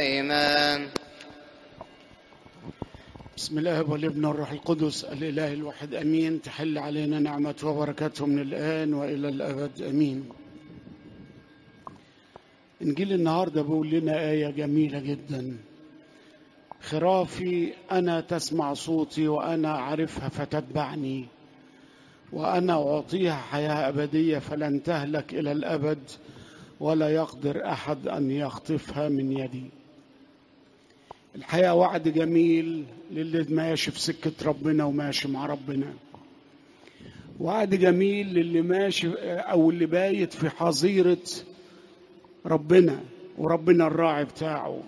دائما بسم الله والابن والروح القدس الاله الواحد امين تحل علينا نعمته وبركاته من الان والى الابد امين انجيل النهارده بيقول لنا ايه جميله جدا خرافي انا تسمع صوتي وانا اعرفها فتتبعني وانا اعطيها حياه ابديه فلن تهلك الى الابد ولا يقدر احد ان يخطفها من يدي الحقيقه وعد جميل للي ماشي في سكه ربنا وماشي مع ربنا وعد جميل للي ماشي او اللي بايت في حظيره ربنا وربنا الراعي بتاعه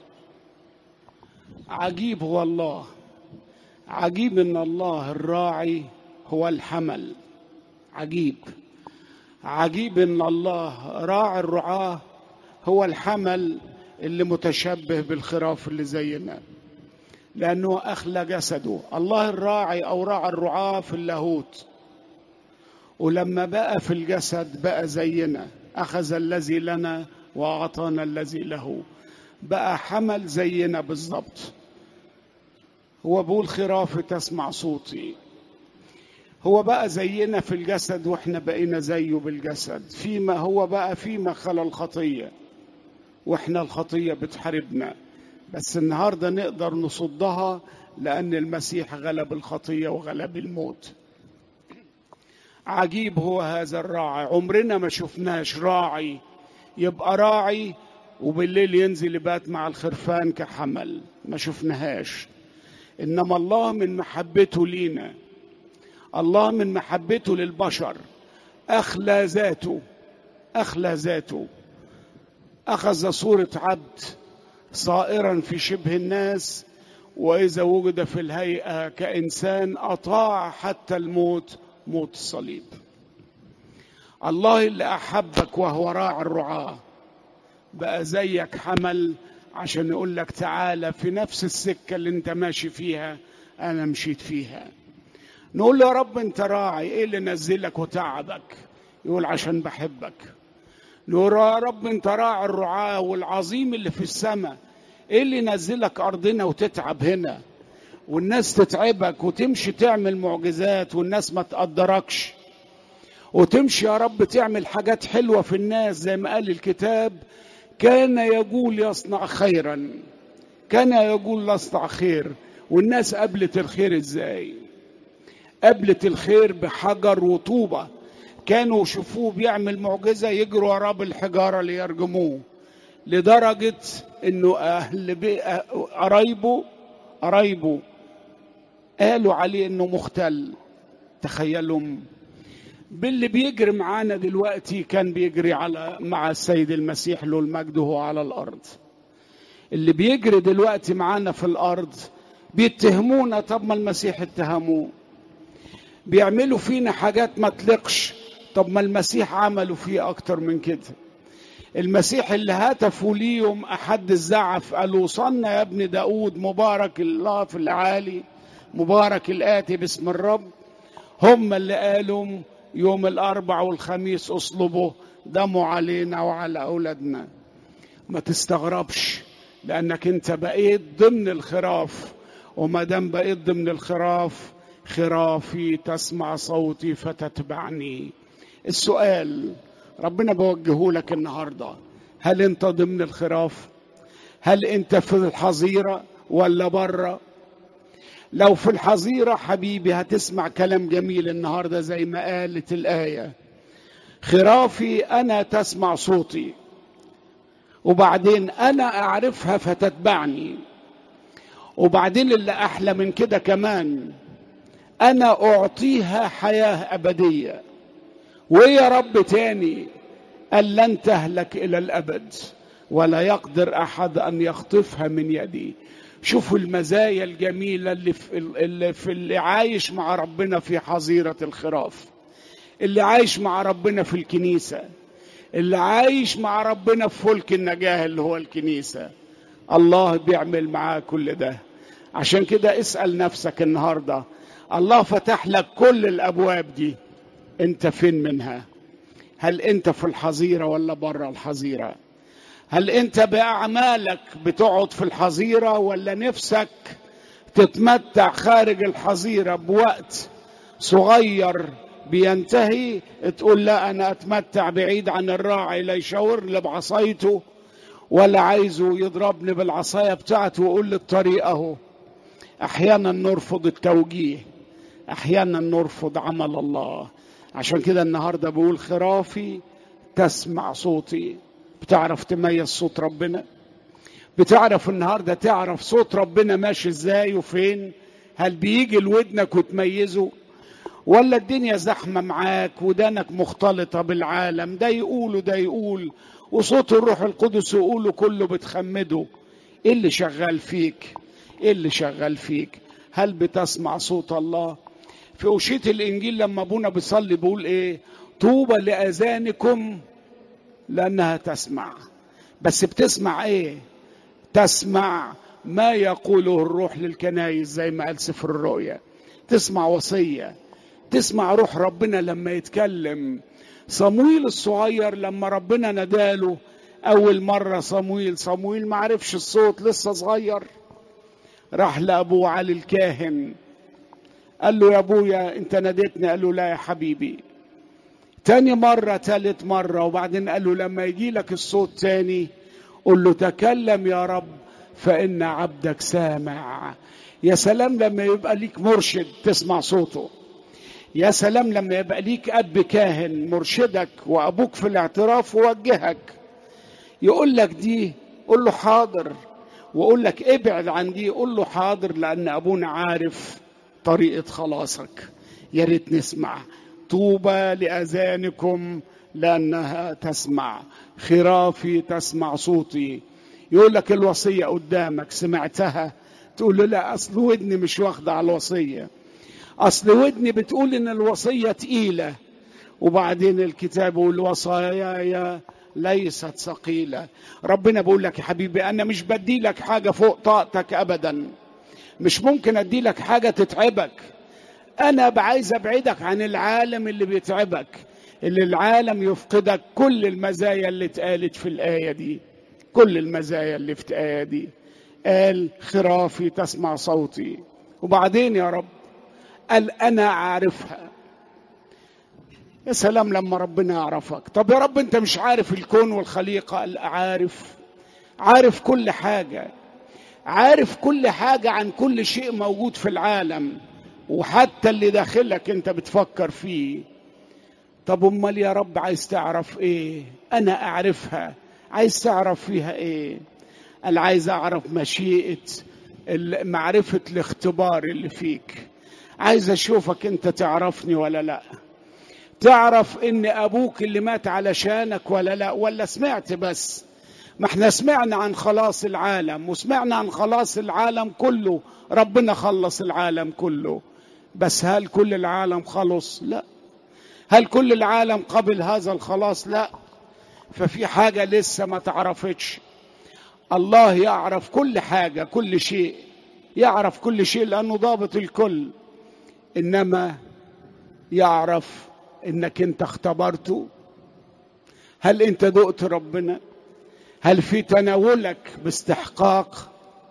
عجيب هو الله عجيب ان الله الراعي هو الحمل عجيب عجيب ان الله راعي الرعاه هو الحمل اللي متشبه بالخراف اللي زينا لانه اخلى جسده الله الراعي او راعي الرعاه في اللاهوت ولما بقى في الجسد بقى زينا اخذ الذي لنا واعطانا الذي له بقى حمل زينا بالظبط هو بيقول خرافي تسمع صوتي هو بقى زينا في الجسد واحنا بقينا زيه بالجسد فيما هو بقى فيما خلا الخطيه واحنا الخطيه بتحاربنا بس النهارده نقدر نصدها لان المسيح غلب الخطيه وغلب الموت عجيب هو هذا الراعي عمرنا ما شفناش راعي يبقى راعي وبالليل ينزل يبات مع الخرفان كحمل ما شفناهاش انما الله من محبته لينا الله من محبته للبشر اخلى ذاته اخلى ذاته اخذ صوره عبد صائرا في شبه الناس واذا وجد في الهيئه كانسان اطاع حتى الموت موت الصليب الله اللي احبك وهو راعي الرعاه بقى زيك حمل عشان يقول لك تعالى في نفس السكه اللي انت ماشي فيها انا مشيت فيها نقول له يا رب انت راعي ايه اللي نزلك وتعبك يقول عشان بحبك نقول يا رب انت راعي الرعاة والعظيم اللي في السماء ايه اللي نزلك ارضنا وتتعب هنا والناس تتعبك وتمشي تعمل معجزات والناس ما تقدركش وتمشي يا رب تعمل حاجات حلوة في الناس زي ما قال الكتاب كان يقول يصنع خيرا كان يقول يصنع خير والناس قبلت الخير ازاي قبلت الخير بحجر وطوبة كانوا يشوفوه بيعمل معجزة يجروا وراه بالحجارة ليرجموه لدرجة انه اهل قرايبه قرايبه قالوا عليه انه مختل تخيلوا باللي بيجري معانا دلوقتي كان بيجري على مع السيد المسيح له المجد وهو على الارض اللي بيجري دلوقتي معانا في الارض بيتهمونا طب ما المسيح اتهموه بيعملوا فينا حاجات ما تلقش طب ما المسيح عملوا فيه اكتر من كده المسيح اللي هتفوا ليهم احد الزعف قالوا وصلنا يا ابن داود مبارك الله في العالي مبارك الاتي باسم الرب هم اللي قالوا يوم الاربع والخميس اصلبوا دموا علينا وعلى اولادنا ما تستغربش لانك انت بقيت ضمن الخراف وما دام بقيت ضمن الخراف خرافي تسمع صوتي فتتبعني السؤال ربنا بوجهه لك النهارده هل انت ضمن الخراف هل انت في الحظيره ولا بره لو في الحظيره حبيبي هتسمع كلام جميل النهارده زي ما قالت الايه خرافي انا تسمع صوتي وبعدين انا اعرفها فتتبعني وبعدين اللي احلى من كده كمان انا اعطيها حياه ابديه ويا رب تاني قال لن تهلك الى الابد ولا يقدر احد ان يخطفها من يدي شوفوا المزايا الجميله اللي في اللي, في اللي عايش مع ربنا في حظيره الخراف اللي عايش مع ربنا في الكنيسه اللي عايش مع ربنا في فلك النجاه اللي هو الكنيسه الله بيعمل معاه كل ده عشان كده اسال نفسك النهارده الله فتح لك كل الابواب دي انت فين منها هل انت في الحظيره ولا بره الحظيره هل انت باعمالك بتقعد في الحظيره ولا نفسك تتمتع خارج الحظيره بوقت صغير بينتهي تقول لا انا اتمتع بعيد عن الراعي لا يشاور لي بعصايته ولا عايزه يضربني بالعصايه بتاعته ويقول لي الطريق اهو احيانا نرفض التوجيه احيانا نرفض عمل الله عشان كده النهارده بقول خرافي تسمع صوتي بتعرف تميز صوت ربنا بتعرف النهارده تعرف صوت ربنا ماشي ازاي وفين هل بيجي لودنك وتميزه ولا الدنيا زحمه معاك ودانك مختلطه بالعالم ده يقول وده يقول وصوت الروح القدس يقوله كله بتخمده ايه اللي شغال فيك ايه اللي شغال فيك هل بتسمع صوت الله في أشية الإنجيل لما أبونا بيصلي بيقول إيه طوبى لأذانكم لأنها تسمع بس بتسمع إيه تسمع ما يقوله الروح للكنايس زي ما قال سفر الرؤيا تسمع وصية تسمع روح ربنا لما يتكلم صمويل الصغير لما ربنا نداله أول مرة صمويل صمويل ما عرفش الصوت لسه صغير راح لأبوه علي الكاهن قال له يا ابويا انت ناديتني قال له لا يا حبيبي تاني مرة تالت مرة وبعدين قال له لما يجي لك الصوت تاني قل له تكلم يا رب فإن عبدك سامع يا سلام لما يبقى ليك مرشد تسمع صوته يا سلام لما يبقى ليك أب كاهن مرشدك وأبوك في الاعتراف ووجهك يقول لك دي قول له حاضر وأقول لك ابعد عن دي قول له حاضر لأن أبونا عارف طريقة خلاصك يا ريت نسمع طوبى لأذانكم لأنها تسمع خرافي تسمع صوتي يقول لك الوصية قدامك سمعتها تقول له لا أصل ودني مش واخدة على الوصية أصل ودني بتقول إن الوصية تقيلة وبعدين الكتاب والوصايا ليست ثقيلة ربنا بيقول لك يا حبيبي أنا مش بدي لك حاجة فوق طاقتك أبدا مش ممكن أدي لك حاجة تتعبك أنا عايز أبعدك عن العالم اللي بيتعبك اللي العالم يفقدك كل المزايا اللي اتقالت في الآية دي كل المزايا اللي في الآية دي قال خرافي تسمع صوتي وبعدين يا رب قال أنا أعرفها يا سلام لما ربنا يعرفك طب يا رب أنت مش عارف الكون والخليقة قال عارف عارف كل حاجة عارف كل حاجة عن كل شيء موجود في العالم وحتى اللي داخلك انت بتفكر فيه طب امال يا رب عايز تعرف ايه انا اعرفها عايز تعرف فيها ايه قال عايز اعرف مشيئة معرفة الاختبار اللي فيك عايز اشوفك انت تعرفني ولا لا تعرف ان ابوك اللي مات علشانك ولا لا ولا سمعت بس ما احنا سمعنا عن خلاص العالم وسمعنا عن خلاص العالم كله ربنا خلص العالم كله بس هل كل العالم خلص لا هل كل العالم قبل هذا الخلاص لا ففي حاجة لسه ما تعرفتش الله يعرف كل حاجة كل شيء يعرف كل شيء لأنه ضابط الكل إنما يعرف إنك أنت اختبرته هل أنت دقت ربنا هل في تناولك باستحقاق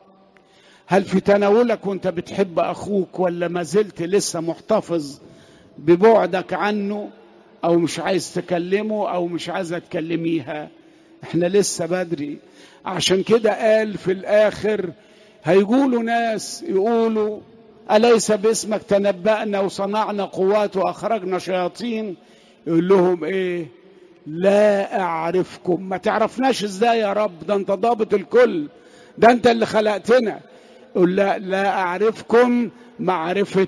هل في تناولك وانت بتحب اخوك ولا ما زلت لسه محتفظ ببعدك عنه او مش عايز تكلمه او مش عايزه تكلميها احنا لسه بدري عشان كده قال في الاخر هيقولوا ناس يقولوا اليس باسمك تنبأنا وصنعنا قوات واخرجنا شياطين يقول لهم ايه لا اعرفكم ما تعرفناش ازاي يا رب ده انت ضابط الكل ده انت اللي خلقتنا يقول لا لا اعرفكم معرفه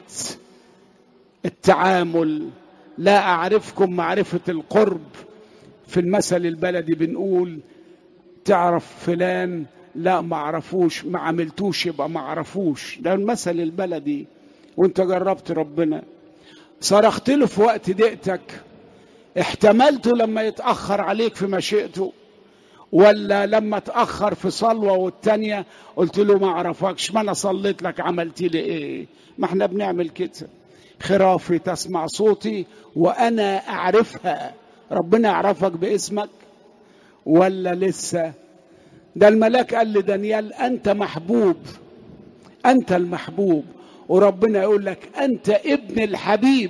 التعامل لا اعرفكم معرفه القرب في المثل البلدي بنقول تعرف فلان لا ما اعرفوش ما عملتوش يبقى ما اعرفوش ده المثل البلدي وانت جربت ربنا صرخت له في وقت ضيقتك احتملته لما يتاخر عليك في مشيئته ولا لما اتاخر في صلوه والتانيه قلت له ما اعرفكش ما انا صليت لك عملت لي ايه ما احنا بنعمل كده خرافي تسمع صوتي وانا اعرفها ربنا يعرفك باسمك ولا لسه ده الملاك قال لدانيال انت محبوب انت المحبوب وربنا يقول لك انت ابن الحبيب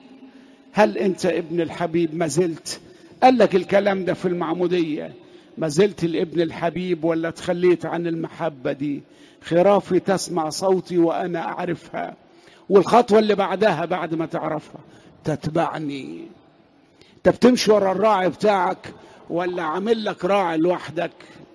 هل انت ابن الحبيب ما زلت قال لك الكلام ده في المعموديه ما زلت الابن الحبيب ولا تخليت عن المحبه دي خرافي تسمع صوتي وانا اعرفها والخطوه اللي بعدها بعد ما تعرفها تتبعني انت بتمشي ورا الراعي بتاعك ولا عامل لك راعي لوحدك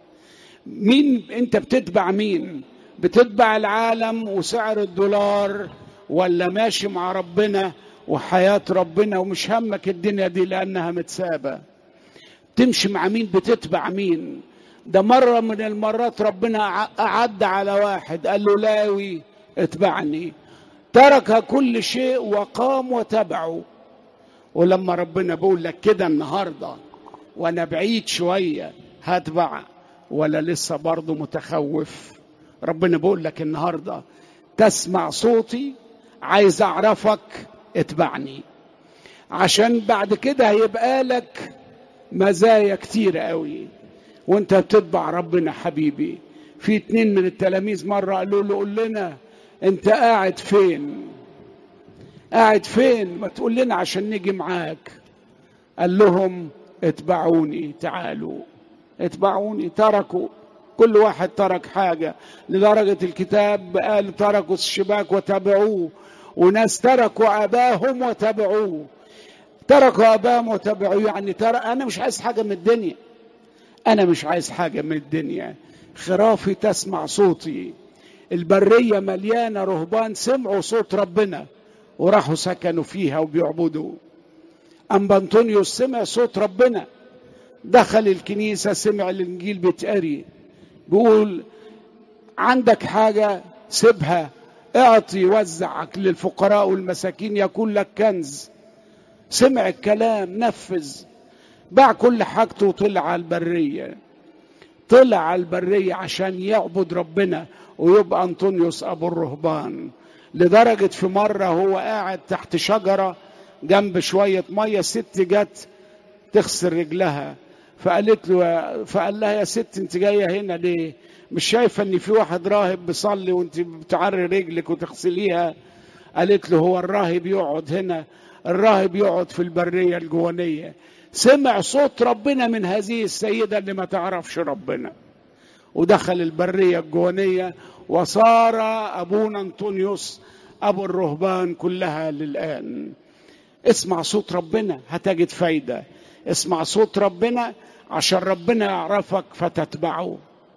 مين انت بتتبع مين بتتبع العالم وسعر الدولار ولا ماشي مع ربنا وحياة ربنا ومش همك الدنيا دي لأنها متسابة تمشي مع مين بتتبع مين ده مرة من المرات ربنا أعد على واحد قال له لاوي اتبعني ترك كل شيء وقام وتبعه ولما ربنا بيقول لك كده النهارده وانا بعيد شويه هتبع ولا لسه برضه متخوف ربنا بيقول لك النهارده تسمع صوتي عايز اعرفك اتبعني عشان بعد كده هيبقى لك مزايا كتير قوي وانت بتتبع ربنا حبيبي في اتنين من التلاميذ مرة قالوا له قول لنا انت قاعد فين قاعد فين ما تقول لنا عشان نيجي معاك قال لهم اتبعوني تعالوا اتبعوني تركوا كل واحد ترك حاجة لدرجة الكتاب قال تركوا الشباك وتبعوه وناس تركوا أباهم وتبعوه تركوا أباهم وتبعوه يعني ترى أنا مش عايز حاجة من الدنيا أنا مش عايز حاجة من الدنيا خرافي تسمع صوتي البرية مليانة رهبان سمعوا صوت ربنا وراحوا سكنوا فيها وبيعبدوا أم أنطونيوس سمع صوت ربنا دخل الكنيسة سمع الإنجيل بيتقري بيقول عندك حاجة سيبها اعطي وزع للفقراء والمساكين يكون لك كنز سمع الكلام نفذ باع كل حاجته وطلع على البرية طلع على البرية عشان يعبد ربنا ويبقى أنطونيوس أبو الرهبان لدرجة في مرة هو قاعد تحت شجرة جنب شوية مية ست جت تغسل رجلها فقالت له فقال لها يا ست انت جايه هنا ليه؟ مش شايفه ان في واحد راهب بيصلي وانت بتعري رجلك وتغسليها؟ قالت له هو الراهب يقعد هنا الراهب يقعد في البريه الجوانيه سمع صوت ربنا من هذه السيده اللي ما تعرفش ربنا ودخل البريه الجوانيه وصار ابونا انطونيوس ابو الرهبان كلها للان اسمع صوت ربنا هتجد فايده اسمع صوت ربنا عشان ربنا يعرفك فتتبعه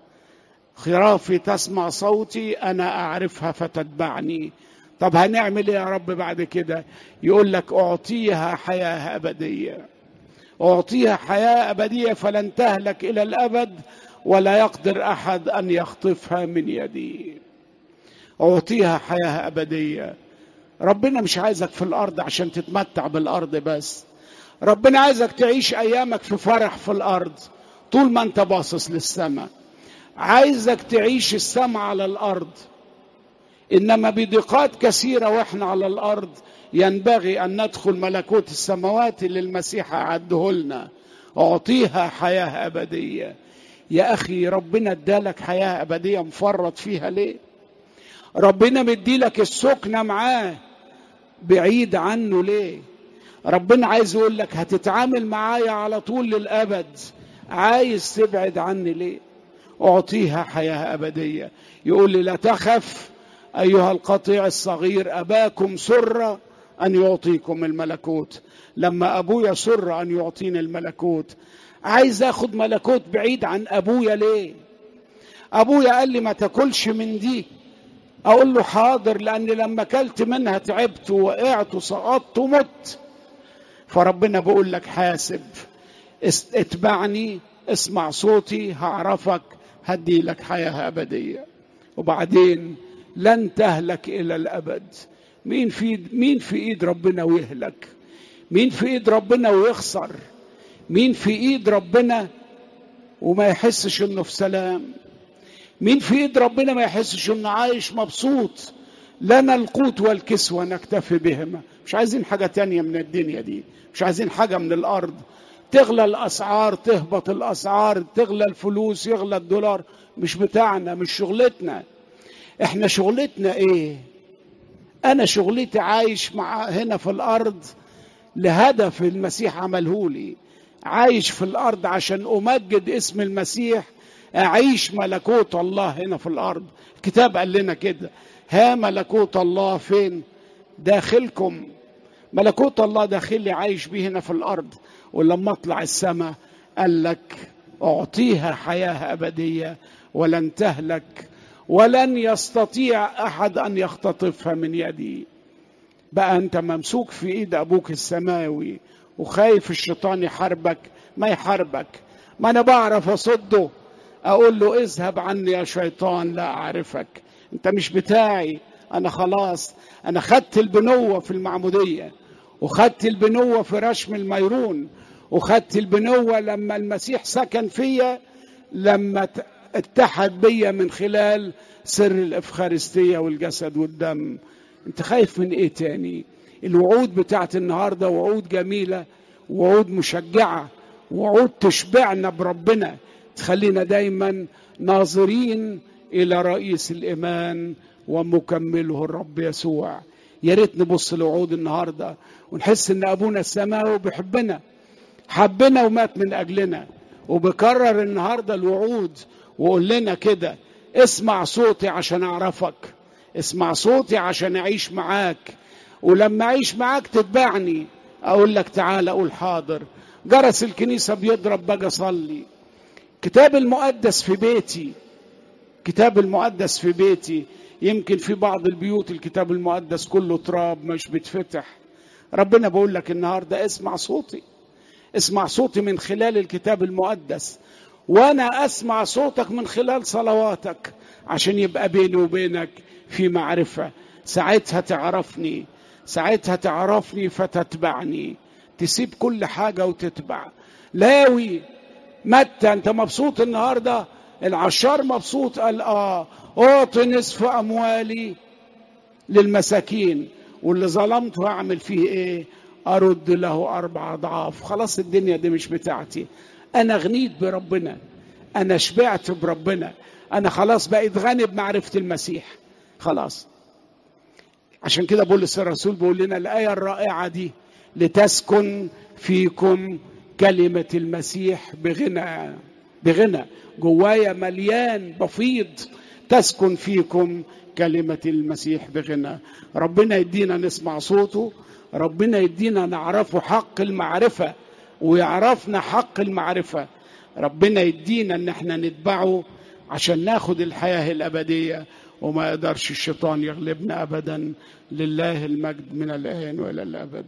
خرافي تسمع صوتي انا اعرفها فتتبعني طب هنعمل ايه يا رب بعد كده يقول لك اعطيها حياه ابديه اعطيها حياه ابديه فلن تهلك الى الابد ولا يقدر احد ان يخطفها من يدي اعطيها حياه ابديه ربنا مش عايزك في الارض عشان تتمتع بالارض بس ربنا عايزك تعيش ايامك في فرح في الارض طول ما انت باصص للسماء عايزك تعيش السماء على الارض انما بضيقات كثيره واحنا على الارض ينبغي ان ندخل ملكوت السماوات اللي المسيح اعده لنا اعطيها حياه ابديه يا اخي ربنا ادالك حياه ابديه مفرط فيها ليه ربنا مديلك السكنه معاه بعيد عنه ليه ربنا عايز يقول لك هتتعامل معايا على طول للابد عايز تبعد عني ليه اعطيها حياه ابديه يقول لي لا تخف ايها القطيع الصغير اباكم سر ان يعطيكم الملكوت لما ابويا سر ان يعطيني الملكوت عايز اخد ملكوت بعيد عن ابويا ليه ابويا قال لي ما تاكلش من دي اقول له حاضر لان لما اكلت منها تعبت ووقعت وسقطت ومت فربنا بيقول لك حاسب اتبعني اسمع صوتي هعرفك هدي لك حياه ابديه وبعدين لن تهلك الى الابد مين في مين في ايد ربنا ويهلك مين في ايد ربنا ويخسر مين في ايد ربنا وما يحسش انه في سلام مين في ايد ربنا ما يحسش انه عايش مبسوط لنا القوت والكسوة نكتفي بهما مش عايزين حاجة تانية من الدنيا دي مش عايزين حاجة من الأرض تغلى الاسعار تهبط الاسعار تغلى الفلوس يغلى الدولار مش بتاعنا مش شغلتنا احنا شغلتنا ايه انا شغلتي عايش مع هنا في الارض لهدف المسيح عمله لي عايش في الارض عشان امجد اسم المسيح اعيش ملكوت الله هنا في الارض الكتاب قال لنا كده ها ملكوت الله فين داخلكم ملكوت الله داخلي عايش بيه هنا في الارض ولما اطلع السماء قال لك اعطيها حياه ابديه ولن تهلك ولن يستطيع احد ان يختطفها من يدي بقى انت ممسوك في ايد ابوك السماوي وخايف الشيطان يحاربك ما يحاربك ما انا بعرف اصده اقول له اذهب عني يا شيطان لا اعرفك انت مش بتاعي انا خلاص انا خدت البنوه في المعموديه وخدت البنوه في رشم الميرون وخدت البنوه لما المسيح سكن فيا لما اتحد بيا من خلال سر الافخارستيه والجسد والدم انت خايف من ايه تاني الوعود بتاعت النهارده وعود جميله وعود مشجعه وعود تشبعنا بربنا تخلينا دايما ناظرين الى رئيس الايمان ومكمله الرب يسوع يا ريت نبص لوعود النهارده ونحس ان ابونا السماوي بيحبنا حبنا ومات من اجلنا وبكرر النهارده الوعود وقول لنا كده اسمع صوتي عشان اعرفك اسمع صوتي عشان اعيش معاك ولما اعيش معاك تتبعني اقول لك تعالى اقول حاضر جرس الكنيسه بيضرب باجي اصلي كتاب المقدس في بيتي كتاب المقدس في بيتي يمكن في بعض البيوت الكتاب المقدس كله تراب مش بيتفتح ربنا بقول لك النهارده اسمع صوتي اسمع صوتي من خلال الكتاب المقدس وانا اسمع صوتك من خلال صلواتك عشان يبقى بيني وبينك في معرفه ساعتها تعرفني ساعتها تعرفني فتتبعني تسيب كل حاجه وتتبع لاوي متى انت مبسوط النهارده العشار مبسوط قال اه اعطي نصف اموالي للمساكين واللي ظلمته هعمل فيه ايه ارد له اربع اضعاف خلاص الدنيا دي مش بتاعتي انا غنيت بربنا انا شبعت بربنا انا خلاص بقيت غني بمعرفه المسيح خلاص عشان كده بولس الرسول بيقول لنا الايه الرائعه دي لتسكن فيكم كلمه المسيح بغنى بغنى جوايا مليان بفيض تسكن فيكم كلمة المسيح بغنى ربنا يدينا نسمع صوته ربنا يدينا نعرفه حق المعرفة ويعرفنا حق المعرفة ربنا يدينا ان احنا نتبعه عشان ناخد الحياة الأبدية وما يقدرش الشيطان يغلبنا أبدا لله المجد من الآن وإلى الأبد